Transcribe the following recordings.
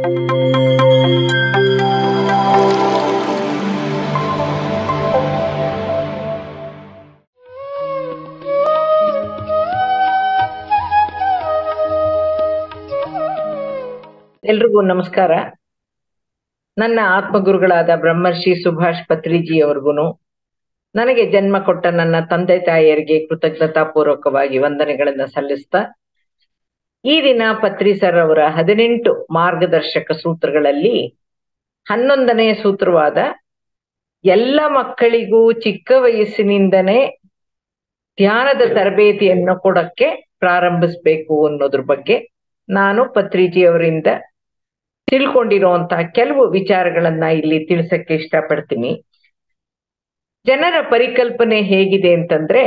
ಎಲ್ರಿಗೂ ನಮಸ್ಕಾರ ನನ್ನ ಆತ್ಮಗುರುಗಳಾದ ಬ್ರಹ್ಮರ್ಷಿ ಸುಭಾಷ್ ಪತ್ರಿಜಿ ಅವ್ರಿಗೂ ನನಗೆ ಜನ್ಮ ಕೊಟ್ಟ ನನ್ನ ತಂದೆ ತಾಯಿಯರಿಗೆ ಕೃತಜ್ಞತಾ ಪೂರ್ವಕವಾಗಿ ವಂದನೆಗಳನ್ನ ಸಲ್ಲಿಸ್ತಾ ಈ ದಿನ ಪತ್ರಿ ಸರ್ ಅವರ ಹದಿನೆಂಟು ಮಾರ್ಗದರ್ಶಕ ಸೂತ್ರಗಳಲ್ಲಿ ಹನ್ನೊಂದನೇ ಸೂತ್ರವಾದ ಎಲ್ಲ ಮಕ್ಕಳಿಗೂ ಚಿಕ್ಕ ವಯಸ್ಸಿನಿಂದನೇ ಧ್ಯಾನದ ತರಬೇತಿಯನ್ನು ಕೊಡಕ್ಕೆ ಪ್ರಾರಂಭಿಸ್ಬೇಕು ಅನ್ನೋದ್ರ ಬಗ್ಗೆ ನಾನು ಪತ್ರಿಜಿ ಅವರಿಂದ ತಿಳ್ಕೊಂಡಿರುವಂತಹ ಕೆಲವು ವಿಚಾರಗಳನ್ನ ಇಲ್ಲಿ ತಿಳಿಸಕ್ಕೆ ಇಷ್ಟಪಡ್ತೀನಿ ಜನರ ಪರಿಕಲ್ಪನೆ ಹೇಗಿದೆ ಅಂತಂದ್ರೆ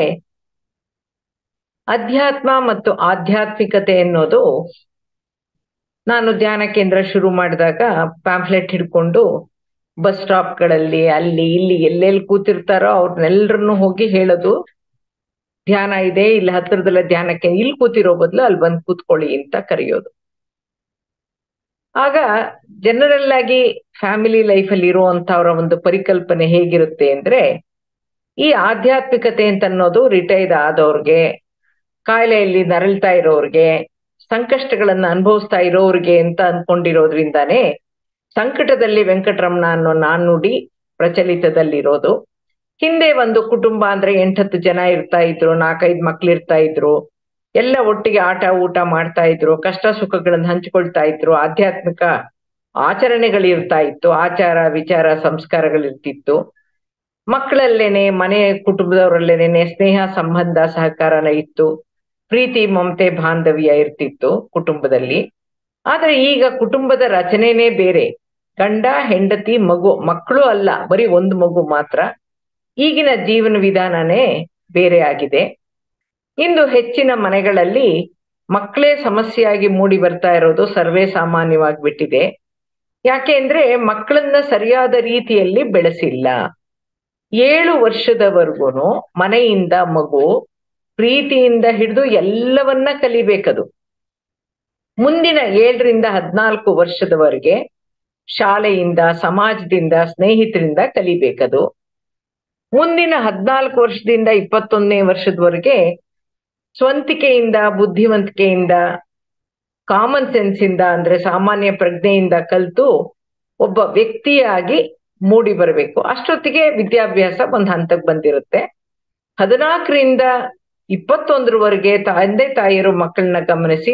ಅಧ್ಯಾತ್ಮ ಮತ್ತು ಆಧ್ಯಾತ್ಮಿಕತೆ ಅನ್ನೋದು ನಾನು ಧ್ಯಾನ ಕೇಂದ್ರ ಶುರು ಮಾಡಿದಾಗ ಪ್ಯಾಂಫ್ಲೆಟ್ ಹಿಡ್ಕೊಂಡು ಬಸ್ ಸ್ಟಾಪ್ಗಳಲ್ಲಿ ಅಲ್ಲಿ ಇಲ್ಲಿ ಎಲ್ಲೆಲ್ಲಿ ಕೂತಿರ್ತಾರೋ ಅವ್ರನ್ನೆಲ್ಲರನ್ನು ಹೋಗಿ ಹೇಳೋದು ಧ್ಯಾನ ಇದೆ ಇಲ್ಲಿ ಹತ್ರದಲ್ಲ ಧ್ಯಾನಕ್ಕೆ ಇಲ್ಲಿ ಕೂತಿರೋ ಬದಲು ಅಲ್ಲಿ ಬಂದು ಕೂತ್ಕೊಳ್ಳಿ ಅಂತ ಕರೆಯೋದು ಆಗ ಜನರಲ್ ಆಗಿ ಫ್ಯಾಮಿಲಿ ಲೈಫ್ ಅಲ್ಲಿ ಇರುವಂತವರ ಒಂದು ಪರಿಕಲ್ಪನೆ ಹೇಗಿರುತ್ತೆ ಅಂದ್ರೆ ಈ ಆಧ್ಯಾತ್ಮಿಕತೆ ಅಂತ ಅನ್ನೋದು ರಿಟೈರ್ಡ್ ಆದವ್ರಿಗೆ ಕಾಯಿಲೆಯಲ್ಲಿ ನರಳ್ತಾ ಇರೋರ್ಗೆ ಸಂಕಷ್ಟಗಳನ್ನ ಅನುಭವಿಸ್ತಾ ಇರೋರ್ಗೆ ಅಂತ ಅನ್ಕೊಂಡಿರೋದ್ರಿಂದಾನೇ ಸಂಕಟದಲ್ಲಿ ವೆಂಕಟರಮಣ ಅನ್ನೋ ನಾಣ್ಣುಡಿ ಪ್ರಚಲಿತದಲ್ಲಿರೋದು ಹಿಂದೆ ಒಂದು ಕುಟುಂಬ ಅಂದ್ರೆ ಎಂಟತ್ತು ಜನ ಇರ್ತಾ ಇದ್ರು ನಾಲ್ಕೈದು ಮಕ್ಳು ಇರ್ತಾ ಇದ್ರು ಎಲ್ಲ ಒಟ್ಟಿಗೆ ಆಟ ಊಟ ಮಾಡ್ತಾ ಇದ್ರು ಕಷ್ಟ ಸುಖಗಳನ್ನ ಹಂಚಿಕೊಳ್ತಾ ಇದ್ರು ಆಧ್ಯಾತ್ಮಿಕ ಆಚರಣೆಗಳಿರ್ತಾ ಇತ್ತು ಆಚಾರ ವಿಚಾರ ಸಂಸ್ಕಾರಗಳಿರ್ತಿತ್ತು ಮಕ್ಕಳಲ್ಲೇನೆ ಮನೆ ಕುಟುಂಬದವರಲ್ಲೇನೆ ಸ್ನೇಹ ಸಂಬಂಧ ಸಹಕಾರನ ಇತ್ತು ಪ್ರೀತಿ ಮಮತೆ ಬಾಂಧವ್ಯ ಇರ್ತಿತ್ತು ಕುಟುಂಬದಲ್ಲಿ ಆದ್ರೆ ಈಗ ಕುಟುಂಬದ ರಚನೆನೇ ಬೇರೆ ಗಂಡ ಹೆಂಡತಿ ಮಗು ಮಕ್ಕಳು ಅಲ್ಲ ಬರೀ ಒಂದು ಮಗು ಮಾತ್ರ ಈಗಿನ ಜೀವನ ವಿಧಾನನೇ ಬೇರೆ ಆಗಿದೆ ಇಂದು ಹೆಚ್ಚಿನ ಮನೆಗಳಲ್ಲಿ ಮಕ್ಕಳೇ ಸಮಸ್ಯೆಯಾಗಿ ಮೂಡಿ ಬರ್ತಾ ಇರೋದು ಸರ್ವೇ ಸಾಮಾನ್ಯವಾಗಿ ಬಿಟ್ಟಿದೆ ಯಾಕೆ ಅಂದ್ರೆ ಮಕ್ಕಳನ್ನ ಸರಿಯಾದ ರೀತಿಯಲ್ಲಿ ಬೆಳೆಸಿಲ್ಲ ಏಳು ವರ್ಷದವರೆಗೂ ಮನೆಯಿಂದ ಮಗು ಪ್ರೀತಿಯಿಂದ ಹಿಡಿದು ಎಲ್ಲವನ್ನ ಕಲಿಬೇಕದು ಮುಂದಿನ ಏಳರಿಂದ ಹದ್ನಾಲ್ಕು ವರ್ಷದವರೆಗೆ ಶಾಲೆಯಿಂದ ಸಮಾಜದಿಂದ ಸ್ನೇಹಿತರಿಂದ ಕಲಿಬೇಕದು ಮುಂದಿನ ಹದ್ನಾಲ್ಕು ವರ್ಷದಿಂದ ಇಪ್ಪತ್ತೊಂದನೇ ವರ್ಷದವರೆಗೆ ಸ್ವಂತಿಕೆಯಿಂದ ಬುದ್ಧಿವಂತಿಕೆಯಿಂದ ಕಾಮನ್ ಸೆನ್ಸ್ ಇಂದ ಅಂದ್ರೆ ಸಾಮಾನ್ಯ ಪ್ರಜ್ಞೆಯಿಂದ ಕಲ್ತು ಒಬ್ಬ ವ್ಯಕ್ತಿಯಾಗಿ ಮೂಡಿ ಬರಬೇಕು ಅಷ್ಟೊತ್ತಿಗೆ ವಿದ್ಯಾಭ್ಯಾಸ ಒಂದ್ ಹಂತಕ್ಕೆ ಬಂದಿರುತ್ತೆ ಹದಿನಾಲ್ಕರಿಂದ ಇಪ್ಪತ್ತೊಂದರವರೆಗೆ ತಂದೆ ತಾಯಿಯರು ಮಕ್ಕಳನ್ನ ಗಮನಿಸಿ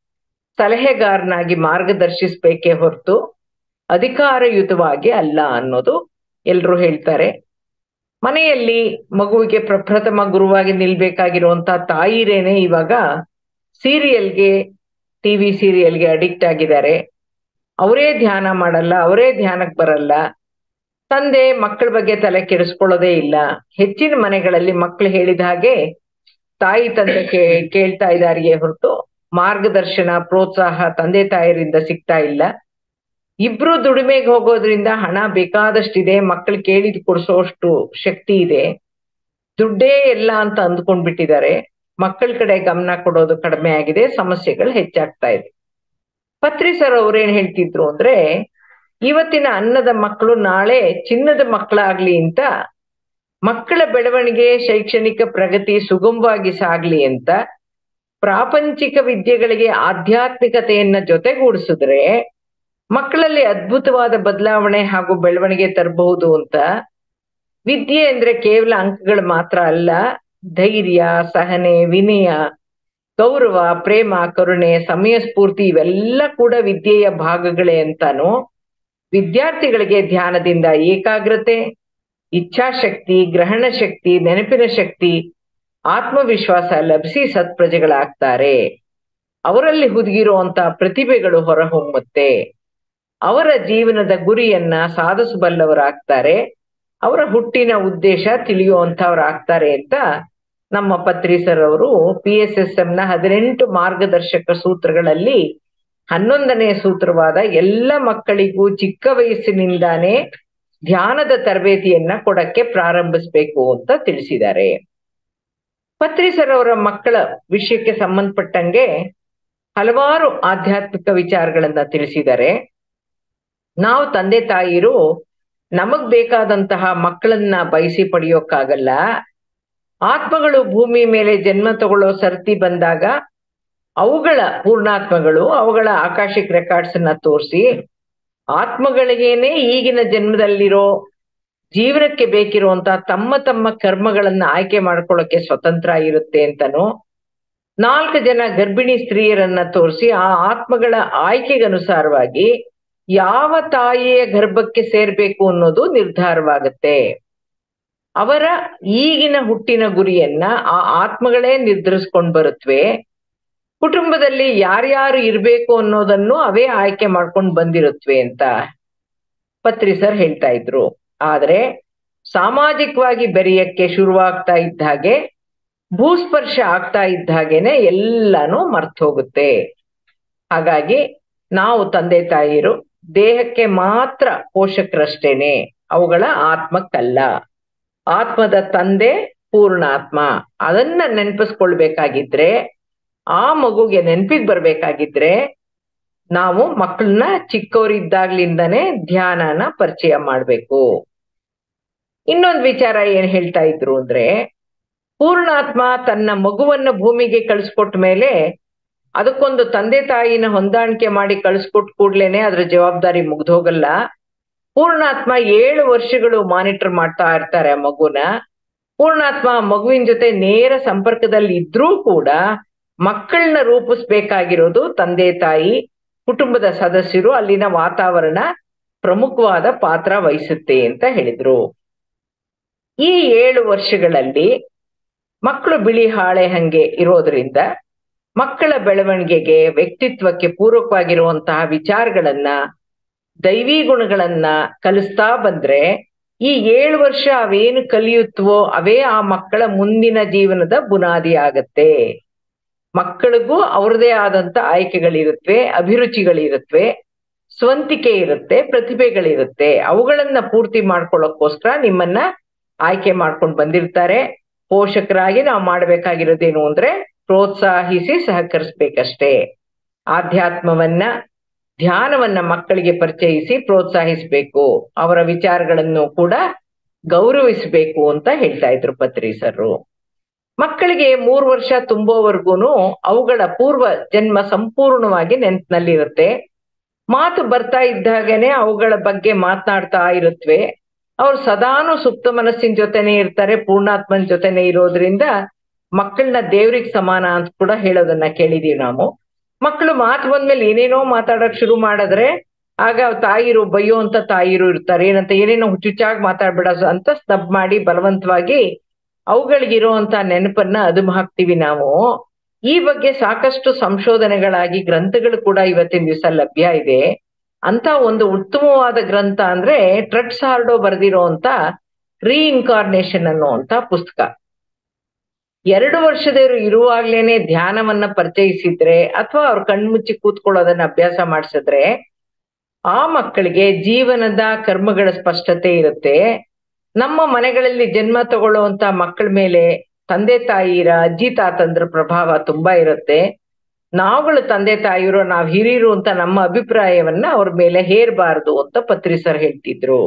ಸಲಹೆಗಾರನಾಗಿ ಮಾರ್ಗದರ್ಶಿಸ್ಬೇಕೇ ಹೊರತು ಅಧಿಕಾರಯುತವಾಗಿ ಅಲ್ಲ ಅನ್ನೋದು ಎಲ್ರು ಹೇಳ್ತಾರೆ ಮನೆಯಲ್ಲಿ ಮಗುವಿಗೆ ಪ್ರಪ್ರಥಮ ಗುರುವಾಗಿ ನಿಲ್ಬೇಕಾಗಿರುವಂತ ತಾಯಿರೇನೆ ಇವಾಗ ಸೀರಿಯಲ್ಗೆ ಟಿವಿ ಸೀರಿಯಲ್ಗೆ ಅಡಿಕ್ಟ್ ಆಗಿದ್ದಾರೆ ಅವರೇ ಧ್ಯಾನ ಮಾಡಲ್ಲ ಅವರೇ ಧ್ಯಾನಕ್ಕೆ ಬರಲ್ಲ ತಂದೆ ಮಕ್ಕಳ ಬಗ್ಗೆ ತಲೆ ಕೆಡಿಸ್ಕೊಳ್ಳೋದೇ ಇಲ್ಲ ಹೆಚ್ಚಿನ ಮನೆಗಳಲ್ಲಿ ಮಕ್ಕಳು ಹೇಳಿದ ಹಾಗೆ ತಾಯಿ ತಂದೆ ಕೇಳ್ತಾ ಇದಾರಿಗೆ ಹೊರತು ಮಾರ್ಗದರ್ಶನ ಪ್ರೋತ್ಸಾಹ ತಂದೆ ತಾಯರಿಂದ ಸಿಗ್ತಾ ಇಲ್ಲ ಇಬ್ರು ದುಡಿಮೆಗೆ ಹೋಗೋದ್ರಿಂದ ಹಣ ಬೇಕಾದಷ್ಟಿದೆ ಮಕ್ಕಳು ಕೇಳಿದ್ ಕೊಡಿಸೋಷ್ಟು ಶಕ್ತಿ ಇದೆ ದುಡ್ಡೇ ಎಲ್ಲ ಅಂತ ಅಂದ್ಕೊಂಡ್ಬಿಟ್ಟಿದ್ದಾರೆ ಮಕ್ಕಳ ಕಡೆ ಗಮನ ಕೊಡೋದು ಕಡಿಮೆ ಆಗಿದೆ ಸಮಸ್ಯೆಗಳು ಹೆಚ್ಚಾಗ್ತಾ ಇದೆ ಪತ್ರಿ ಸರ್ ಅವ್ರೇನ್ ಹೇಳ್ತಿದ್ರು ಅಂದ್ರೆ ಇವತ್ತಿನ ಅನ್ನದ ಮಕ್ಕಳು ನಾಳೆ ಚಿನ್ನದ ಮಕ್ಕಳಾಗ್ಲಿ ಅಂತ ಮಕ್ಕಳ ಬೆಳವಣಿಗೆ ಶೈಕ್ಷಣಿಕ ಪ್ರಗತಿ ಸುಗಮವಾಗಿ ಸಾಗ್ಲಿ ಅಂತ ಪ್ರಾಪಂಚಿಕ ವಿದ್ಯೆಗಳಿಗೆ ಆಧ್ಯಾತ್ಮಿಕತೆಯನ್ನ ಜೊತೆಗೂಡಿಸಿದ್ರೆ ಮಕ್ಕಳಲ್ಲಿ ಅದ್ಭುತವಾದ ಬದಲಾವಣೆ ಹಾಗೂ ಬೆಳವಣಿಗೆ ತರಬಹುದು ಅಂತ ವಿದ್ಯೆ ಅಂದ್ರೆ ಕೇವಲ ಅಂಕಗಳು ಮಾತ್ರ ಅಲ್ಲ ಧೈರ್ಯ ಸಹನೆ ವಿನಯ ಗೌರವ ಪ್ರೇಮ ಕರುಣೆ ಸಮಯ ಸ್ಫೂರ್ತಿ ಇವೆಲ್ಲ ಕೂಡ ವಿದ್ಯೆಯ ಭಾಗಗಳೇ ಅಂತಾನು ವಿದ್ಯಾರ್ಥಿಗಳಿಗೆ ಧ್ಯಾನದಿಂದ ಏಕಾಗ್ರತೆ ಇಚ್ಛಾಶಕ್ತಿ ಗ್ರಹಣ ಶಕ್ತಿ ನೆನಪಿನ ಶಕ್ತಿ ಆತ್ಮವಿಶ್ವಾಸ ಲಭಿಸಿ ಸತ್ಪ್ರಜೆಗಳಾಗ್ತಾರೆ ಅವರಲ್ಲಿ ಹುದುಗಿರುವಂತ ಪ್ರತಿಭೆಗಳು ಹೊರಹೊಮ್ಮುತ್ತೆ ಅವರ ಜೀವನದ ಗುರಿಯನ್ನ ಸಾಧಿಸಬಲ್ಲವರಾಗ್ತಾರೆ ಅವರ ಹುಟ್ಟಿನ ಉದ್ದೇಶ ತಿಳಿಯುವಂತವ್ರಾಗ್ತಾರೆ ಅಂತ ನಮ್ಮ ಪತ್ರಿ ಸರ್ ಅವರು ಪಿ ಎಸ್ ಎಸ್ ಎಂ ನ ಹದಿನೆಂಟು ಮಾರ್ಗದರ್ಶಕ ಸೂತ್ರಗಳಲ್ಲಿ ಹನ್ನೊಂದನೇ ಸೂತ್ರವಾದ ಎಲ್ಲ ಮಕ್ಕಳಿಗೂ ಚಿಕ್ಕ ವಯಸ್ಸಿನಿಂದಾನೇ ಧ್ಯಾನದ ತರಬೇತಿಯನ್ನ ಕೊಡಕ್ಕೆ ಪ್ರಾರಂಭಿಸ್ಬೇಕು ಅಂತ ತಿಳಿಸಿದ್ದಾರೆ ಪತ್ರಿ ಸರ್ ಅವರ ಮಕ್ಕಳ ವಿಷಯಕ್ಕೆ ಸಂಬಂಧಪಟ್ಟಂಗೆ ಹಲವಾರು ಆಧ್ಯಾತ್ಮಿಕ ವಿಚಾರಗಳನ್ನ ತಿಳಿಸಿದ್ದಾರೆ ನಾವು ತಂದೆ ತಾಯಿರು ನಮಗ್ ಬೇಕಾದಂತಹ ಮಕ್ಕಳನ್ನ ಬಯಸಿ ಪಡೆಯೋಕ್ಕಾಗಲ್ಲ ಆತ್ಮಗಳು ಭೂಮಿ ಮೇಲೆ ಜನ್ಮ ತಗೊಳ್ಳೋ ಸರ್ತಿ ಬಂದಾಗ ಅವುಗಳ ಪೂರ್ಣಾತ್ಮಗಳು ಅವುಗಳ ಆಕಾಶಿಕ್ ರೆಕಾರ್ಡ್ಸ್ ಅನ್ನ ತೋರಿಸಿ ಆತ್ಮಗಳಿಗೇನೆ ಈಗಿನ ಜನ್ಮದಲ್ಲಿರೋ ಜೀವನಕ್ಕೆ ಬೇಕಿರುವಂತಹ ತಮ್ಮ ತಮ್ಮ ಕರ್ಮಗಳನ್ನ ಆಯ್ಕೆ ಮಾಡ್ಕೊಳ್ಳೋಕೆ ಸ್ವತಂತ್ರ ಇರುತ್ತೆ ಅಂತನೋ ನಾಲ್ಕು ಜನ ಗರ್ಭಿಣಿ ಸ್ತ್ರೀಯರನ್ನ ತೋರಿಸಿ ಆ ಆತ್ಮಗಳ ಆಯ್ಕೆಗನುಸಾರವಾಗಿ ಯಾವ ತಾಯಿಯ ಗರ್ಭಕ್ಕೆ ಸೇರ್ಬೇಕು ಅನ್ನೋದು ನಿರ್ಧಾರವಾಗುತ್ತೆ ಅವರ ಈಗಿನ ಹುಟ್ಟಿನ ಗುರಿಯನ್ನ ಆ ಆತ್ಮಗಳೇ ನಿರ್ಧರಿಸ್ಕೊಂಡ್ ಬರುತ್ತವೆ ಕುಟುಂಬದಲ್ಲಿ ಯಾರ್ಯಾರು ಇರ್ಬೇಕು ಅನ್ನೋದನ್ನು ಅವೇ ಆಯ್ಕೆ ಮಾಡ್ಕೊಂಡು ಬಂದಿರುತ್ತವೆ ಅಂತ ಪತ್ರಿ ಸರ್ ಹೇಳ್ತಾ ಇದ್ರು ಆದ್ರೆ ಸಾಮಾಜಿಕವಾಗಿ ಬೆರೆಯಕ್ಕೆ ಶುರುವಾಗ್ತಾ ಇದ್ದ ಹಾಗೆ ಭೂಸ್ಪರ್ಶ ಆಗ್ತಾ ಇದ್ದ ಹಾಗೇನೆ ಎಲ್ಲಾನು ಮರ್ತ್ ಹೋಗುತ್ತೆ ಹಾಗಾಗಿ ನಾವು ತಂದೆ ತಾಯಿರು ದೇಹಕ್ಕೆ ಮಾತ್ರ ಪೋಷಕರಷ್ಟೇನೆ ಅವುಗಳ ಆತ್ಮಕ್ಕಲ್ಲ ಆತ್ಮದ ತಂದೆ ಪೂರ್ಣಾತ್ಮ ಅದನ್ನ ನೆನಪಿಸ್ಕೊಳ್ಬೇಕಾಗಿದ್ರೆ ಆ ಮಗುಗೆ ನೆನಪಿಗೆ ಬರ್ಬೇಕಾಗಿದ್ರೆ ನಾವು ಮಕ್ಕಳನ್ನ ಚಿಕ್ಕವರಿದ್ದಾಗ್ಲಿಂದನೇ ಧ್ಯಾನನ ಪರಿಚಯ ಮಾಡ್ಬೇಕು ಇನ್ನೊಂದು ವಿಚಾರ ಏನ್ ಹೇಳ್ತಾ ಇದ್ರು ಅಂದ್ರೆ ಪೂರ್ಣಾತ್ಮ ತನ್ನ ಮಗುವನ್ನ ಭೂಮಿಗೆ ಕಳಿಸ್ಕೊಟ್ಟ ಮೇಲೆ ಅದಕ್ಕೊಂದು ತಂದೆ ತಾಯಿನ ಹೊಂದಾಣಿಕೆ ಮಾಡಿ ಕಳಿಸ್ಕೊಟ್ ಕೂಡ್ಲೇನೆ ಅದ್ರ ಜವಾಬ್ದಾರಿ ಮುಗ್ದೋಗಲ್ಲ ಪೂರ್ಣಾತ್ಮ ಏಳು ವರ್ಷಗಳು ಮಾನಿಟರ್ ಮಾಡ್ತಾ ಇರ್ತಾರೆ ಆ ಮಗುನ ಪೂರ್ಣಾತ್ಮ ಮಗುವಿನ ಜೊತೆ ನೇರ ಸಂಪರ್ಕದಲ್ಲಿ ಇದ್ರೂ ಕೂಡ ಮಕ್ಕಳನ್ನ ರೂಪಿಸ್ಬೇಕಾಗಿರೋದು ತಂದೆ ತಾಯಿ ಕುಟುಂಬದ ಸದಸ್ಯರು ಅಲ್ಲಿನ ವಾತಾವರಣ ಪ್ರಮುಖವಾದ ಪಾತ್ರ ವಹಿಸುತ್ತೆ ಅಂತ ಹೇಳಿದ್ರು ಈ ಏಳು ವರ್ಷಗಳಲ್ಲಿ ಮಕ್ಕಳು ಬಿಳಿ ಹಾಳೆ ಹಂಗೆ ಇರೋದ್ರಿಂದ ಮಕ್ಕಳ ಬೆಳವಣಿಗೆಗೆ ವ್ಯಕ್ತಿತ್ವಕ್ಕೆ ಪೂರಕವಾಗಿರುವಂತಹ ವಿಚಾರಗಳನ್ನ ದೈವಿ ಗುಣಗಳನ್ನ ಕಲಿಸ್ತಾ ಬಂದ್ರೆ ಈ ಏಳು ವರ್ಷ ಅವೇನು ಕಲಿಯುತ್ತವೋ ಅವೇ ಆ ಮಕ್ಕಳ ಮುಂದಿನ ಜೀವನದ ಬುನಾದಿ ಆಗತ್ತೆ ಮಕ್ಕಳಿಗೂ ಅವ್ರದೇ ಆದಂತ ಆಯ್ಕೆಗಳಿರುತ್ತವೆ ಅಭಿರುಚಿಗಳಿರುತ್ತವೆ ಸ್ವಂತಿಕೆ ಇರುತ್ತೆ ಪ್ರತಿಭೆಗಳಿರುತ್ತೆ ಅವುಗಳನ್ನ ಪೂರ್ತಿ ಮಾಡ್ಕೊಳ್ಳೋಕ್ಕೋಸ್ಕರ ನಿಮ್ಮನ್ನ ಆಯ್ಕೆ ಮಾಡ್ಕೊಂಡು ಬಂದಿರ್ತಾರೆ ಪೋಷಕರಾಗಿ ನಾವು ಮಾಡ್ಬೇಕಾಗಿರೋದೇನು ಅಂದ್ರೆ ಪ್ರೋತ್ಸಾಹಿಸಿ ಸಹಕರಿಸ್ಬೇಕಷ್ಟೇ ಆಧ್ಯಾತ್ಮವನ್ನ ಧ್ಯಾನವನ್ನ ಮಕ್ಕಳಿಗೆ ಪರಿಚಯಿಸಿ ಪ್ರೋತ್ಸಾಹಿಸ್ಬೇಕು ಅವರ ವಿಚಾರಗಳನ್ನು ಕೂಡ ಗೌರವಿಸಬೇಕು ಅಂತ ಹೇಳ್ತಾ ಇದ್ರು ಪತ್ರಿಸರು ಮಕ್ಕಳಿಗೆ ಮೂರು ವರ್ಷ ತುಂಬೋವರೆಗೂನು ಅವುಗಳ ಪೂರ್ವ ಜನ್ಮ ಸಂಪೂರ್ಣವಾಗಿ ನೆನ್ಪಿನಲ್ಲಿರುತ್ತೆ ಮಾತು ಬರ್ತಾ ಇದ್ದಾಗನೆ ಅವುಗಳ ಬಗ್ಗೆ ಮಾತನಾಡ್ತಾ ಇರುತ್ತವೆ ಅವ್ರು ಸದಾನು ಸುಪ್ತ ಮನಸ್ಸಿನ ಜೊತೆನೆ ಇರ್ತಾರೆ ಪೂರ್ಣಾತ್ಮನ ಜೊತೆನೆ ಇರೋದ್ರಿಂದ ಮಕ್ಕಳನ್ನ ದೇವ್ರಿಗೆ ಸಮಾನ ಅಂತ ಕೂಡ ಹೇಳೋದನ್ನ ಕೇಳಿದೀವಿ ನಾವು ಮಕ್ಕಳು ಮಾತು ಬಂದ್ಮೇಲೆ ಏನೇನೋ ಮಾತಾಡಕ್ ಶುರು ಮಾಡಿದ್ರೆ ಆಗ ತಾಯಿರು ಬೈಯೋ ಅಂತ ತಾಯಿರು ಇರ್ತಾರೆ ಏನಂತ ಏನೇನೋ ಹುಚ್ಚುಚ್ಚಾಗಿ ಮಾತಾಡ್ಬೇಡ ಅಂತ ಸ್ತಬ್ ಮಾಡಿ ಬಲವಂತವಾಗಿ ಅವುಗಳಿಗಿರುವಂತ ನೆನಪನ್ನ ಅದುಮ್ ಹಾಕ್ತಿವಿ ನಾವು ಈ ಬಗ್ಗೆ ಸಾಕಷ್ಟು ಸಂಶೋಧನೆಗಳಾಗಿ ಗ್ರಂಥಗಳು ಕೂಡ ಇವತ್ತಿನ ದಿವಸ ಲಭ್ಯ ಇದೆ ಅಂತ ಒಂದು ಉತ್ತಮವಾದ ಗ್ರಂಥ ಅಂದ್ರೆ ಟ್ರಟ್ಸ್ ಹಾರ್ಡೋ ಬರೆದಿರೋಂತ ರೀಇನ್ಕಾರ್ನೇಷನ್ ಅನ್ನುವಂತ ಪುಸ್ತಕ ಎರಡು ವರ್ಷದವರು ಇರುವಾಗ್ಲೇನೆ ಧ್ಯಾನವನ್ನ ಪರಿಚಯಿಸಿದ್ರೆ ಅಥವಾ ಅವ್ರ ಕಣ್ಮುಚ್ಚಿ ಕೂತ್ಕೊಳ್ಳೋದನ್ನ ಅಭ್ಯಾಸ ಮಾಡಿಸಿದ್ರೆ ಆ ಮಕ್ಕಳಿಗೆ ಜೀವನದ ಕರ್ಮಗಳ ಸ್ಪಷ್ಟತೆ ಇರುತ್ತೆ ನಮ್ಮ ಮನೆಗಳಲ್ಲಿ ಜನ್ಮ ತಗೊಳ್ಳುವಂತ ಮಕ್ಕಳ ಮೇಲೆ ತಂದೆ ತಾಯಿರ ಅಜ್ಜಿ ತಾತಂದ್ರ ಪ್ರಭಾವ ತುಂಬಾ ಇರುತ್ತೆ ನಾವುಗಳು ತಂದೆ ತಾಯಿರು ನಾವ್ ಹಿರಿಯರು ಅಂತ ನಮ್ಮ ಅಭಿಪ್ರಾಯವನ್ನ ಅವ್ರ ಮೇಲೆ ಹೇರ್ಬಾರ್ದು ಅಂತ ಪತ್ರಿಸರ್ ಹೇಳ್ತಿದ್ರು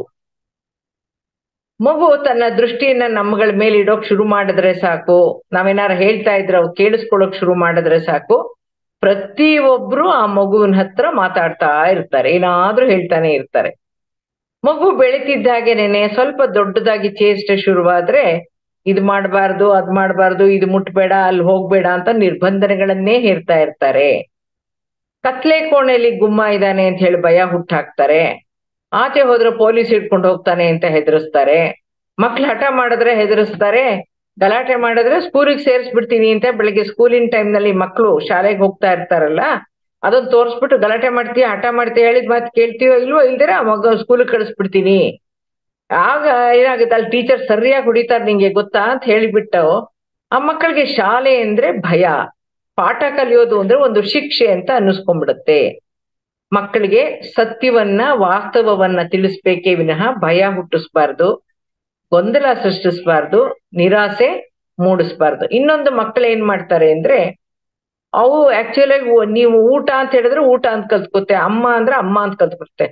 ಮಗು ತನ್ನ ದೃಷ್ಟಿಯನ್ನ ನಮ್ಮಗಳ ಮೇಲೆ ಇಡೋಕ್ ಶುರು ಮಾಡಿದ್ರೆ ಸಾಕು ನಾವೇನಾರು ಹೇಳ್ತಾ ಇದ್ರೆ ಅವ್ ಕೇಳಿಸ್ಕೊಳಕ್ ಶುರು ಮಾಡಿದ್ರೆ ಸಾಕು ಪ್ರತಿಯೊಬ್ರು ಆ ಮಗುವಿನ ಹತ್ರ ಮಾತಾಡ್ತಾ ಇರ್ತಾರೆ ಏನಾದ್ರೂ ಹೇಳ್ತಾನೆ ಇರ್ತಾರೆ ಮಗು ಬೆಳಿತಿದ್ದಾಗೇನೆ ಸ್ವಲ್ಪ ದೊಡ್ಡದಾಗಿ ಚೇಷ್ಟೆ ಶುರುವಾದ್ರೆ ಇದ್ ಮಾಡ್ಬಾರ್ದು ಅದ್ ಮಾಡ್ಬಾರ್ದು ಇದು ಮುಟ್ಬೇಡ ಅಲ್ಲಿ ಹೋಗ್ಬೇಡ ಅಂತ ನಿರ್ಬಂಧನೆಗಳನ್ನೇ ಹೇರ್ತಾ ಇರ್ತಾರೆ ಕತ್ಲೆ ಕೋಣೆಯಲ್ಲಿ ಗುಮ್ಮ ಇದ್ದಾನೆ ಅಂತ ಹೇಳಿ ಭಯ ಹುಟ್ಟಾಕ್ತಾರೆ ಆಚೆ ಹೋದ್ರೆ ಪೊಲೀಸ್ ಹಿಡ್ಕೊಂಡು ಹೋಗ್ತಾನೆ ಅಂತ ಹೆದರಿಸ್ತಾರೆ ಮಕ್ಳು ಹಠ ಮಾಡಿದ್ರೆ ಹೆದರಿಸ್ತಾರೆ ಗಲಾಟೆ ಮಾಡಿದ್ರೆ ಸ್ಕೂಲಿಗೆ ಸೇರಿಸ್ಬಿಡ್ತೀನಿ ಅಂತ ಬೆಳಿಗ್ಗೆ ಸ್ಕೂಲಿನ ಟೈಮ್ ನಲ್ಲಿ ಮಕ್ಕಳು ಶಾಲೆಗೆ ಹೋಗ್ತಾ ಇರ್ತಾರಲ್ಲ ಅದನ್ನ ತೋರಿಸ್ಬಿಟ್ಟು ಗಲಾಟೆ ಮಾಡ್ತೀಯ ಹಠ ಮಾಡ್ತೀಯ ಹೇಳಿದ ಮಾತು ಕೇಳ್ತೀಯೋ ಇಲ್ವೋ ಇಲ್ದಿರ ಮಗ ಸ್ಕೂಲಿಗೆ ಕಳಿಸ್ಬಿಡ್ತೀನಿ ಆಗ ಏನಾಗುತ್ತೆ ಅಲ್ಲಿ ಟೀಚರ್ ಸರಿಯಾಗಿ ಹೊಡಿತಾರೆ ನಿಂಗೆ ಗೊತ್ತಾ ಅಂತ ಹೇಳಿಬಿಟ್ಟು ಆ ಮಕ್ಕಳಿಗೆ ಶಾಲೆ ಅಂದ್ರೆ ಭಯ ಪಾಠ ಕಲಿಯೋದು ಅಂದ್ರೆ ಒಂದು ಶಿಕ್ಷೆ ಅಂತ ಅನ್ನಿಸ್ಕೊಂಡ್ಬಿಡುತ್ತೆ ಮಕ್ಕಳಿಗೆ ಸತ್ಯವನ್ನ ವಾಸ್ತವವನ್ನ ತಿಳಿಸ್ಬೇಕೇ ವಿನಃ ಭಯ ಹುಟ್ಟಿಸ್ಬಾರ್ದು ಗೊಂದಲ ಸೃಷ್ಟಿಸ್ಬಾರ್ದು ನಿರಾಸೆ ಮೂಡಿಸ್ಬಾರ್ದು ಇನ್ನೊಂದು ಮಕ್ಕಳು ಏನ್ ಮಾಡ್ತಾರೆ ಅಂದ್ರೆ ಅವು ಆಕ್ಚುಲಿ ನೀವು ಊಟ ಅಂತ ಹೇಳಿದ್ರೆ ಊಟ ಅಂತ ಕಲ್ತ್ಕೊತೆ ಅಮ್ಮ ಅಂದ್ರೆ ಅಮ್ಮ ಅಂತ ಕಲ್ತ್ಕೊತೆ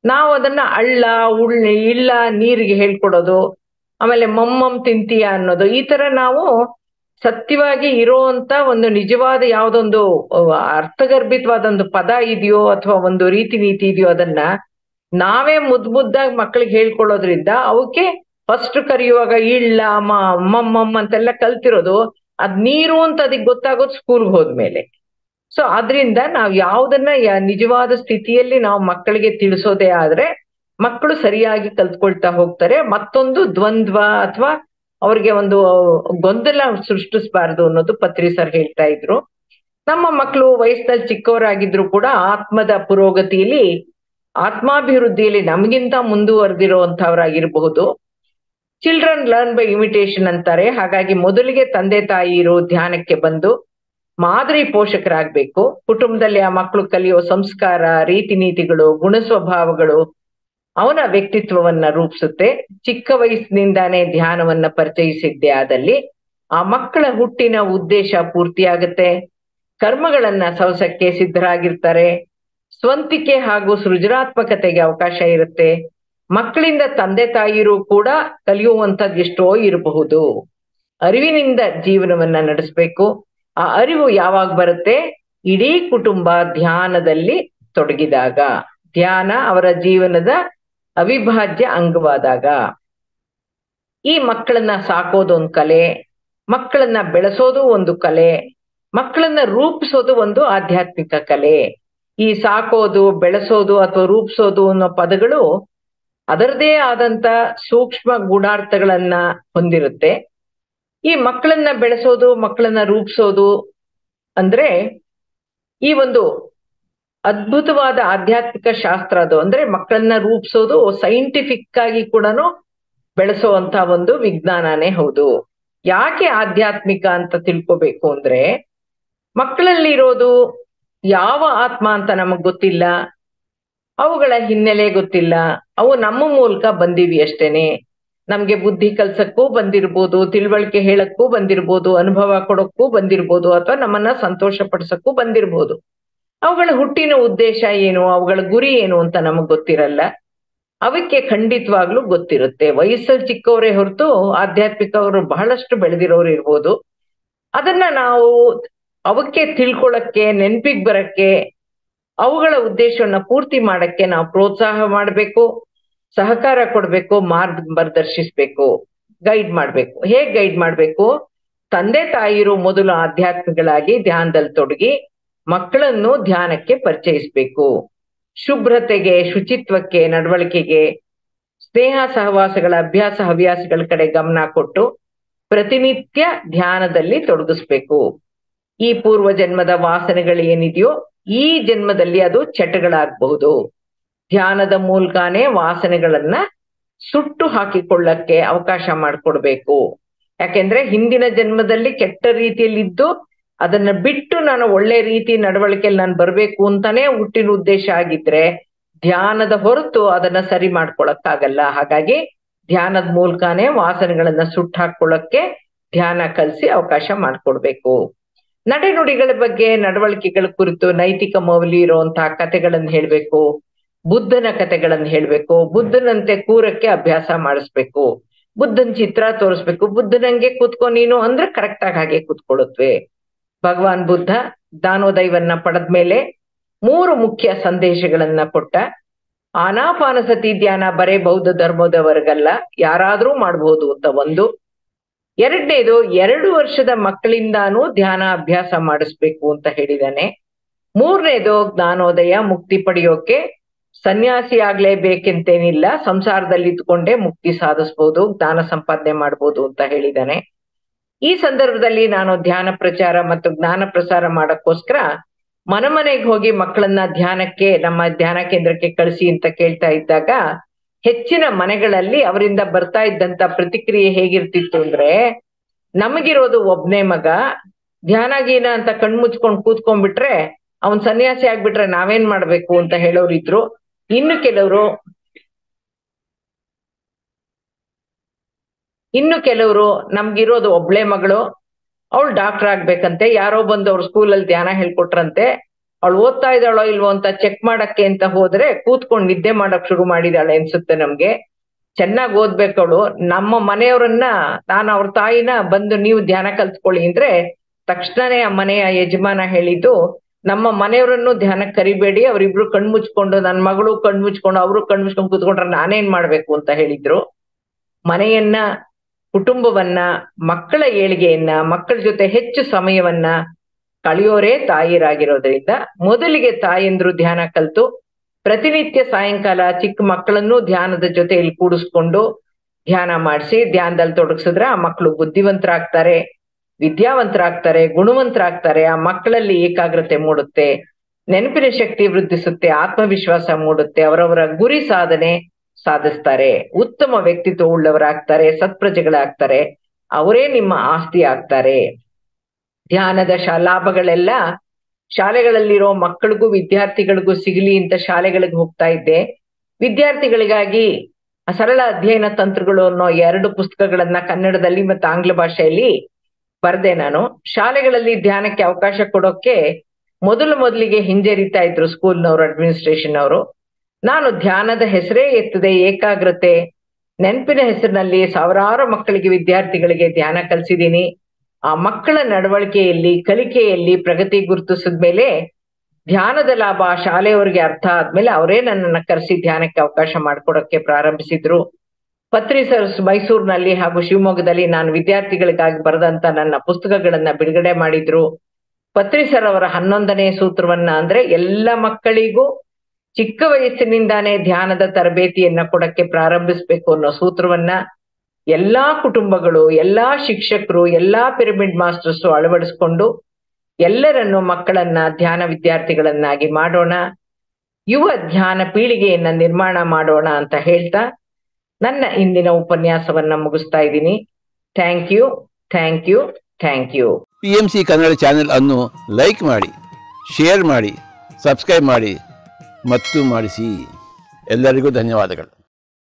ನಾವು ಅದನ್ನ ಅಳ್ಳ ಉಳ್ಳಿ ಇಲ್ಲ ನೀರಿಗೆ ಹೇಳ್ಕೊಡೋದು ಆಮೇಲೆ ಮಮ್ಮಮ್ ತಿಂತೀಯ ಅನ್ನೋದು ಈ ತರ ನಾವು ಸತ್ಯವಾಗಿ ಇರೋಂತ ಒಂದು ನಿಜವಾದ ಯಾವ್ದೊಂದು ಅರ್ಥಗರ್ಭಿತವಾದ ಒಂದು ಪದ ಇದೆಯೋ ಅಥವಾ ಒಂದು ರೀತಿ ನೀತಿ ಇದೆಯೋ ಅದನ್ನ ನಾವೇ ಮುದ್ ಮುದ್ದಾಗಿ ಮಕ್ಳಿಗೆ ಹೇಳ್ಕೊಳ್ಳೋದ್ರಿಂದ ಅವಕ್ಕೆ ಫಸ್ಟ್ ಕರೆಯುವಾಗ ಇಳ್ಳ ಮಮ್ಮಮ್ ಅಂತೆಲ್ಲ ಕಲ್ತಿರೋದು ಅದ್ ನೀರು ಅಂತ ಅದಕ್ಕೆ ಗೊತ್ತಾಗೋದು ಸ್ಕೂಲ್ಗೆ ಹೋದ್ಮೇಲೆ ಸೊ ಅದರಿಂದ ನಾವು ಯಾವ್ದನ್ನ ನಿಜವಾದ ಸ್ಥಿತಿಯಲ್ಲಿ ನಾವು ಮಕ್ಕಳಿಗೆ ತಿಳಿಸೋದೇ ಆದ್ರೆ ಮಕ್ಕಳು ಸರಿಯಾಗಿ ಕಲ್ತ್ಕೊಳ್ತಾ ಹೋಗ್ತಾರೆ ಮತ್ತೊಂದು ದ್ವಂದ್ವ ಅಥವಾ ಅವ್ರಿಗೆ ಒಂದು ಗೊಂದಲ ಸೃಷ್ಟಿಸಬಾರ್ದು ಅನ್ನೋದು ಪತ್ರಿ ಸರ್ ಹೇಳ್ತಾ ಇದ್ರು ನಮ್ಮ ಮಕ್ಕಳು ವಯಸ್ಸಲ್ಲಿ ಚಿಕ್ಕವರಾಗಿದ್ರು ಕೂಡ ಆತ್ಮದ ಪುರೋಗತಿಯಲ್ಲಿ ಆತ್ಮಾಭಿವೃದ್ಧಿಯಲ್ಲಿ ನಮಗಿಂತ ಮುಂದುವರೆದಿರುವಂತಹವರಾಗಿರಬಹುದು ಚಿಲ್ಡ್ರನ್ ಲರ್ನ್ ಬೈ ಇಮಿಟೇಷನ್ ಅಂತಾರೆ ಹಾಗಾಗಿ ಮೊದಲಿಗೆ ತಂದೆ ತಾಯಿರು ಧ್ಯಾನಕ್ಕೆ ಬಂದು ಮಾದರಿ ಪೋಷಕರಾಗ್ಬೇಕು ಕುಟುಂಬದಲ್ಲಿ ಆ ಮಕ್ಕಳು ಕಲಿಯೋ ಸಂಸ್ಕಾರ ರೀತಿ ನೀತಿಗಳು ಗುಣ ಸ್ವಭಾವಗಳು ಅವನ ವ್ಯಕ್ತಿತ್ವವನ್ನ ರೂಪಿಸುತ್ತೆ ಚಿಕ್ಕ ವಯಸ್ಸಿನಿಂದಾನೇ ಧ್ಯಾನವನ್ನ ಪರಿಚಯಿಸಿದ್ದೆ ಆದಲ್ಲಿ ಆ ಮಕ್ಕಳ ಹುಟ್ಟಿನ ಉದ್ದೇಶ ಪೂರ್ತಿಯಾಗುತ್ತೆ ಕರ್ಮಗಳನ್ನ ಸವಸಕ್ಕೆ ಸಿದ್ಧರಾಗಿರ್ತಾರೆ ಸ್ವಂತಿಕೆ ಹಾಗೂ ಸೃಜನಾತ್ಮಕತೆಗೆ ಅವಕಾಶ ಇರುತ್ತೆ ಮಕ್ಕಳಿಂದ ತಂದೆ ತಾಯಿರು ಕೂಡ ಕಲಿಯುವಂತದ್ದು ಎಷ್ಟೋ ಇರಬಹುದು ಅರಿವಿನಿಂದ ಜೀವನವನ್ನ ನಡೆಸ್ಬೇಕು ಆ ಅರಿವು ಯಾವಾಗ ಬರುತ್ತೆ ಇಡೀ ಕುಟುಂಬ ಧ್ಯಾನದಲ್ಲಿ ತೊಡಗಿದಾಗ ಧ್ಯಾನ ಅವರ ಜೀವನದ ಅವಿಭಾಜ್ಯ ಅಂಗವಾದಾಗ ಈ ಮಕ್ಕಳನ್ನ ಸಾಕೋದು ಒಂದು ಕಲೆ ಮಕ್ಕಳನ್ನ ಬೆಳೆಸೋದು ಒಂದು ಕಲೆ ಮಕ್ಕಳನ್ನ ರೂಪಿಸೋದು ಒಂದು ಆಧ್ಯಾತ್ಮಿಕ ಕಲೆ ಈ ಸಾಕೋದು ಬೆಳೆಸೋದು ಅಥವಾ ರೂಪಿಸೋದು ಅನ್ನೋ ಪದಗಳು ಅದರದೇ ಆದಂತ ಸೂಕ್ಷ್ಮ ಗೂಢಾರ್ಥಗಳನ್ನ ಹೊಂದಿರುತ್ತೆ ಈ ಮಕ್ಕಳನ್ನ ಬೆಳೆಸೋದು ಮಕ್ಕಳನ್ನ ರೂಪಿಸೋದು ಅಂದ್ರೆ ಈ ಒಂದು ಅದ್ಭುತವಾದ ಆಧ್ಯಾತ್ಮಿಕ ಶಾಸ್ತ್ರ ಅದು ಅಂದ್ರೆ ಮಕ್ಕಳನ್ನ ರೂಪಿಸೋದು ಸೈಂಟಿಫಿಕ್ ಆಗಿ ಕೂಡ ಬೆಳೆಸೋವಂತ ಒಂದು ವಿಜ್ಞಾನನೇ ಹೌದು ಯಾಕೆ ಆಧ್ಯಾತ್ಮಿಕ ಅಂತ ತಿಳ್ಕೊಬೇಕು ಅಂದ್ರೆ ಮಕ್ಕಳಲ್ಲಿರೋದು ಯಾವ ಆತ್ಮ ಅಂತ ನಮಗ್ ಗೊತ್ತಿಲ್ಲ ಅವುಗಳ ಹಿನ್ನೆಲೆ ಗೊತ್ತಿಲ್ಲ ಅವು ನಮ್ಮ ಮೂಲಕ ಬಂದಿವಿ ಅಷ್ಟೇನೆ ನಮ್ಗೆ ಬುದ್ಧಿ ಕಲ್ಸಕ್ಕೂ ಬಂದಿರ್ಬೋದು ತಿಳುವಳಿಕೆ ಹೇಳಕ್ಕೂ ಬಂದಿರ್ಬೋದು ಅನುಭವ ಕೊಡಕ್ಕೂ ಬಂದಿರ್ಬೋದು ಅಥವಾ ನಮ್ಮನ್ನ ಸಂತೋಷ ಪಡಿಸಕ್ಕೂ ಬಂದಿರ್ಬೋದು ಅವುಗಳ ಹುಟ್ಟಿನ ಉದ್ದೇಶ ಏನು ಅವುಗಳ ಗುರಿ ಏನು ಅಂತ ನಮಗ್ ಗೊತ್ತಿರಲ್ಲ ಅವಕ್ಕೆ ಖಂಡಿತವಾಗ್ಲೂ ಗೊತ್ತಿರುತ್ತೆ ವಯಸ್ಸಲ್ಲಿ ಚಿಕ್ಕವರೇ ಹೊರತು ಆಧ್ಯಾತ್ಮಿಕವರು ಬಹಳಷ್ಟು ಬೆಳೆದಿರೋರು ಇರ್ಬೋದು ಅದನ್ನ ನಾವು ಅವಕ್ಕೆ ತಿಳ್ಕೊಳಕ್ಕೆ ನೆನ್ಪಿಗ್ ಬರಕ್ಕೆ ಅವುಗಳ ಉದ್ದೇಶವನ್ನ ಪೂರ್ತಿ ಮಾಡಕ್ಕೆ ನಾವು ಪ್ರೋತ್ಸಾಹ ಮಾಡ್ಬೇಕು ಸಹಕಾರ ಕೊಡ್ಬೇಕು ಮಾರ್ಗ ಮಾರ್ಗದರ್ಶಿಸ್ಬೇಕು ಗೈಡ್ ಮಾಡ್ಬೇಕು ಹೇಗ್ ಗೈಡ್ ಮಾಡ್ಬೇಕು ತಂದೆ ತಾಯಿರು ಮೊದಲು ಆಧ್ಯಾತ್ಮಿಗಳಾಗಿ ಧ್ಯಾನದಲ್ಲಿ ತೊಡಗಿ ಮಕ್ಕಳನ್ನು ಧ್ಯಾನಕ್ಕೆ ಪರಿಚಯಿಸ್ಬೇಕು ಶುಭ್ರತೆಗೆ ಶುಚಿತ್ವಕ್ಕೆ ನಡವಳಿಕೆಗೆ ಸ್ನೇಹ ಸಹವಾಸಗಳ ಅಭ್ಯಾಸ ಹವ್ಯಾಸಗಳ ಕಡೆ ಗಮನ ಕೊಟ್ಟು ಪ್ರತಿನಿತ್ಯ ಧ್ಯಾನದಲ್ಲಿ ತೊಡಗಿಸ್ಬೇಕು ಈ ಪೂರ್ವ ಜನ್ಮದ ವಾಸನೆಗಳು ಏನಿದೆಯೋ ಈ ಜನ್ಮದಲ್ಲಿ ಅದು ಚಟಗಳಾಗಬಹುದು ಧ್ಯಾನದ ಮೂಲಕನೇ ವಾಸನೆಗಳನ್ನ ಸುಟ್ಟು ಹಾಕಿಕೊಳ್ಳಕ್ಕೆ ಅವಕಾಶ ಮಾಡಿಕೊಡ್ಬೇಕು ಯಾಕೆಂದ್ರೆ ಹಿಂದಿನ ಜನ್ಮದಲ್ಲಿ ಕೆಟ್ಟ ರೀತಿಯಲ್ಲಿದ್ದು ಅದನ್ನ ಬಿಟ್ಟು ನಾನು ಒಳ್ಳೆ ರೀತಿ ನಡವಳಿಕೆಯಲ್ಲಿ ನಾನು ಬರ್ಬೇಕು ಅಂತಾನೆ ಹುಟ್ಟಿನ ಉದ್ದೇಶ ಆಗಿದ್ರೆ ಧ್ಯಾನದ ಹೊರತು ಅದನ್ನ ಸರಿ ಮಾಡ್ಕೊಳಕ್ಕಾಗಲ್ಲ ಹಾಗಾಗಿ ಧ್ಯಾನದ ಮೂಲಕನೇ ವಾಸನೆಗಳನ್ನ ಸುಟ್ಟು ಹಾಕೊಳ್ಳಕ್ಕೆ ಧ್ಯಾನ ಕಲಿಸಿ ಅವಕಾಶ ಮಾಡ್ಕೊಡ್ಬೇಕು ನಡೆನುಡಿಗಳ ಬಗ್ಗೆ ನಡವಳಿಕೆಗಳ ಕುರಿತು ನೈತಿಕ ಮೌಲ್ಯ ಇರುವಂತಹ ಕಥೆಗಳನ್ನ ಹೇಳ್ಬೇಕು ಬುದ್ಧನ ಕಥೆಗಳನ್ನ ಹೇಳ್ಬೇಕು ಬುದ್ಧನಂತೆ ಕೂರಕ್ಕೆ ಅಭ್ಯಾಸ ಮಾಡಿಸ್ಬೇಕು ಬುದ್ಧನ ಚಿತ್ರ ತೋರಿಸ್ಬೇಕು ಬುದ್ಧನಂಗೆ ಕೂತ್ಕೊ ನೀನು ಅಂದ್ರೆ ಕರೆಕ್ಟ್ ಆಗಿ ಹಾಗೆ ಕೂತ್ಕೊಳ್ಳುತ್ತವೆ ಭಗವಾನ್ ಬುದ್ಧ ದಾನೋದಯವನ್ನ ಪಡೆದ್ಮೇಲೆ ಮೂರು ಮುಖ್ಯ ಸಂದೇಶಗಳನ್ನ ಕೊಟ್ಟ ಆನಾಪಾನ ಸತಿ ಧ್ಯಾನ ಬರೇ ಬೌದ್ಧ ಧರ್ಮದವರೆಗಲ್ಲ ಯಾರಾದ್ರೂ ಮಾಡ್ಬೋದು ಅಂತ ಒಂದು ಎರಡನೇದು ಎರಡು ವರ್ಷದ ಮಕ್ಕಳಿಂದಾನು ಧ್ಯಾನ ಅಭ್ಯಾಸ ಮಾಡಿಸ್ಬೇಕು ಅಂತ ಹೇಳಿದಾನೆ ಮೂರನೇದು ಜ್ಞಾನೋದಯ ಮುಕ್ತಿ ಪಡೆಯೋಕೆ ಸನ್ಯಾಸಿ ಆಗ್ಲೇಬೇಕಂತೇನಿಲ್ಲ ಸಂಸಾರದಲ್ಲಿ ಇದ್ಕೊಂಡೇ ಮುಕ್ತಿ ಸಾಧಿಸ್ಬೋದು ಜ್ಞಾನ ಸಂಪಾದನೆ ಮಾಡ್ಬೋದು ಅಂತ ಹೇಳಿದಾನೆ ಈ ಸಂದರ್ಭದಲ್ಲಿ ನಾನು ಧ್ಯಾನ ಪ್ರಚಾರ ಮತ್ತು ಜ್ಞಾನ ಪ್ರಸಾರ ಮಾಡಕ್ಕೋಸ್ಕರ ಮನೆ ಮನೆಗೆ ಹೋಗಿ ಮಕ್ಕಳನ್ನ ಧ್ಯಾನಕ್ಕೆ ನಮ್ಮ ಧ್ಯಾನ ಕೇಂದ್ರಕ್ಕೆ ಕಳಿಸಿ ಅಂತ ಕೇಳ್ತಾ ಇದ್ದಾಗ ಹೆಚ್ಚಿನ ಮನೆಗಳಲ್ಲಿ ಅವರಿಂದ ಬರ್ತಾ ಇದ್ದಂತ ಪ್ರತಿಕ್ರಿಯೆ ಹೇಗಿರ್ತಿತ್ತು ಅಂದ್ರೆ ನಮಗಿರೋದು ಒಬ್ನೇ ಮಗ ಧ್ಯಾನ ಗೀನ ಅಂತ ಕಣ್ಮುಚ್ಕೊಂಡ್ ಕೂತ್ಕೊಂಡ್ಬಿಟ್ರೆ ಅವನ್ ಸನ್ಯಾಸಿ ಆಗ್ಬಿಟ್ರೆ ನಾವೇನ್ ಮಾಡ್ಬೇಕು ಅಂತ ಹೇಳೋರು ಇದ್ರು ಇನ್ನು ಕೆಲವರು ಇನ್ನು ಕೆಲವರು ನಮ್ಗಿರೋದು ಒಬ್ಳೆ ಮಗಳು ಅವಳು ಡಾಕ್ಟರ್ ಆಗ್ಬೇಕಂತೆ ಯಾರೋ ಬಂದು ಅವ್ರ ಸ್ಕೂಲಲ್ಲಿ ಧ್ಯಾನ ಹೇಳ್ಕೊಟ್ರಂತೆ ಅವಳು ಓದ್ತಾ ಇದ್ದಾಳೋ ಇಲ್ವೋ ಅಂತ ಚೆಕ್ ಮಾಡಕ್ಕೆ ಅಂತ ಹೋದ್ರೆ ಕೂತ್ಕೊಂಡು ನಿದ್ದೆ ಮಾಡಕ್ ಶುರು ಮಾಡಿದಾಳೆ ಅನ್ಸುತ್ತೆ ನಮ್ಗೆ ಚೆನ್ನಾಗಿ ಓದ್ಬೇಕು ಅವಳು ನಮ್ಮ ಮನೆಯವರನ್ನ ನಾನು ಅವ್ರ ತಾಯಿನ ಬಂದು ನೀವು ಧ್ಯಾನ ಕಲ್ತ್ಕೊಳ್ಳಿ ಅಂದ್ರೆ ತಕ್ಷಣನೇ ಆ ಮನೆಯ ಯಜಮಾನ ಹೇಳಿದ್ದು ನಮ್ಮ ಮನೆಯವರನ್ನು ಧ್ಯಾನಕ್ಕೆ ಕರಿಬೇಡಿ ಅವರಿಬ್ರು ಕಣ್ಮುಚ್ಕೊಂಡು ನನ್ನ ಮಗಳು ಕಣ್ಮುಚ್ಕೊಂಡು ಅವರು ಕಣ್ಮುಚ್ಕೊಂಡು ಕೂತ್ಕೊಂಡ್ರೆ ನಾನೇನ್ ಮಾಡ್ಬೇಕು ಅಂತ ಹೇಳಿದ್ರು ಮನೆಯನ್ನ ಕುಟುಂಬವನ್ನ ಮಕ್ಕಳ ಏಳಿಗೆಯನ್ನ ಮಕ್ಕಳ ಜೊತೆ ಹೆಚ್ಚು ಸಮಯವನ್ನ ಕಳೆಯೋರೇ ತಾಯಿಯರಾಗಿರೋದ್ರಿಂದ ಮೊದಲಿಗೆ ತಾಯಂದ್ರು ಧ್ಯಾನ ಕಲ್ತು ಪ್ರತಿನಿತ್ಯ ಸಾಯಂಕಾಲ ಚಿಕ್ಕ ಮಕ್ಕಳನ್ನು ಧ್ಯಾನದ ಜೊತೆಯಲ್ಲಿ ಕೂಡಿಸ್ಕೊಂಡು ಧ್ಯಾನ ಮಾಡಿಸಿ ಧ್ಯಾನದಲ್ಲಿ ತೊಡಗಿಸಿದ್ರೆ ಆ ಮಕ್ಕಳು ಬುದ್ಧಿವಂತರಾಗ್ತಾರೆ ವಿದ್ಯಾವಂತರಾಗ್ತಾರೆ ಗುಣವಂತರಾಗ್ತಾರೆ ಆ ಮಕ್ಕಳಲ್ಲಿ ಏಕಾಗ್ರತೆ ಮೂಡುತ್ತೆ ನೆನಪಿನ ಶಕ್ತಿ ವೃದ್ಧಿಸುತ್ತೆ ಆತ್ಮವಿಶ್ವಾಸ ಮೂಡುತ್ತೆ ಅವರವರ ಗುರಿ ಸಾಧನೆ ಸಾಧಿಸ್ತಾರೆ ಉತ್ತಮ ವ್ಯಕ್ತಿತ್ವ ಉಳ್ಳವರಾಗ್ತಾರೆ ಸತ್ಪ್ರಜೆಗಳಾಗ್ತಾರೆ ಅವರೇ ನಿಮ್ಮ ಆಸ್ತಿ ಆಗ್ತಾರೆ ಧ್ಯಾನದ ಶಾ ಲಾಭಗಳೆಲ್ಲ ಶಾಲೆಗಳಲ್ಲಿರೋ ಮಕ್ಕಳಿಗೂ ವಿದ್ಯಾರ್ಥಿಗಳಿಗೂ ಸಿಗಲಿ ಅಂತ ಶಾಲೆಗಳಿಗೆ ಹೋಗ್ತಾ ಇದ್ದೆ ವಿದ್ಯಾರ್ಥಿಗಳಿಗಾಗಿ ಸರಳ ಅಧ್ಯಯನ ತಂತ್ರಗಳು ಅನ್ನೋ ಎರಡು ಪುಸ್ತಕಗಳನ್ನ ಕನ್ನಡದಲ್ಲಿ ಮತ್ತು ಆಂಗ್ಲ ಭಾಷೆಯಲ್ಲಿ ಬರ್ದೆ ನಾನು ಶಾಲೆಗಳಲ್ಲಿ ಧ್ಯಾನಕ್ಕೆ ಅವಕಾಶ ಕೊಡೋಕೆ ಮೊದಲು ಮೊದಲಿಗೆ ಹಿಂಜರಿತಾ ಇದ್ರು ಸ್ಕೂಲ್ನವರು ಅಡ್ಮಿನಿಸ್ಟ್ರೇಷನ್ ಅವರು ನಾನು ಧ್ಯಾನದ ಹೆಸರೇ ಎತ್ತದೆ ಏಕಾಗ್ರತೆ ನೆನಪಿನ ಹೆಸರಿನಲ್ಲಿ ಸಾವಿರಾರು ಮಕ್ಕಳಿಗೆ ವಿದ್ಯಾರ್ಥಿಗಳಿಗೆ ಧ್ಯಾನ ಕಲಿಸಿದ್ದೀನಿ ಆ ಮಕ್ಕಳ ನಡವಳಿಕೆಯಲ್ಲಿ ಕಲಿಕೆಯಲ್ಲಿ ಪ್ರಗತಿ ಗುರುತಿಸಿದ ಮೇಲೆ ಧ್ಯಾನದ ಲಾಭ ಶಾಲೆಯವರಿಗೆ ಅರ್ಥ ಆದ್ಮೇಲೆ ಅವರೇ ನನ್ನನ್ನ ಕರೆಸಿ ಧ್ಯಾನಕ್ಕೆ ಅವಕಾಶ ಮಾಡ್ಕೊಡಕ್ಕೆ ಪ್ರಾರಂಭಿಸಿದ್ರು ಪತ್ರಿ ಸರ್ ಮೈಸೂರಿನಲ್ಲಿ ಹಾಗೂ ಶಿವಮೊಗ್ಗದಲ್ಲಿ ನಾನು ವಿದ್ಯಾರ್ಥಿಗಳಿಗಾಗಿ ಬರೆದಂತ ನನ್ನ ಪುಸ್ತಕಗಳನ್ನ ಬಿಡುಗಡೆ ಮಾಡಿದ್ರು ಪತ್ರಿ ಸರ್ ಅವರ ಹನ್ನೊಂದನೇ ಸೂತ್ರವನ್ನ ಅಂದ್ರೆ ಎಲ್ಲ ಮಕ್ಕಳಿಗೂ ಚಿಕ್ಕ ವಯಸ್ಸಿನಿಂದಾನೇ ಧ್ಯಾನದ ತರಬೇತಿಯನ್ನ ಕೊಡಕ್ಕೆ ಪ್ರಾರಂಭಿಸ್ಬೇಕು ಅನ್ನೋ ಸೂತ್ರವನ್ನ ಎಲ್ಲಾ ಕುಟುಂಬಗಳು ಎಲ್ಲಾ ಶಿಕ್ಷಕರು ಎಲ್ಲಾ ಪಿರಮಿಡ್ ಮಾಸ್ಟರ್ಸ್ ಅಳವಡಿಸ್ಕೊಂಡು ಎಲ್ಲರನ್ನು ಮಕ್ಕಳನ್ನ ಧ್ಯಾನ ವಿದ್ಯಾರ್ಥಿಗಳನ್ನಾಗಿ ಮಾಡೋಣ ಯುವ ಧ್ಯಾನ ಪೀಳಿಗೆಯನ್ನ ನಿರ್ಮಾಣ ಮಾಡೋಣ ಅಂತ ಹೇಳ್ತಾ ನನ್ನ ಇಂದಿನ ಉಪನ್ಯಾಸವನ್ನ ಮುಗಿಸ್ತಾ ಇದ್ದೀನಿ thank you thank you thank you P M C Kannada channel ಅನ್ನು ಲೈಕ್ ಮಾಡಿ ಶೇರ್ ಮಾಡಿ ಸಬ್ಸ್ಕ್ರೈಬ್ ಮಾಡಿ ಮತ್ತು ಮಾಡಿಸಿ ಎಲ್ಲರಿಗೂ ಧನ್ಯವಾದಗಳು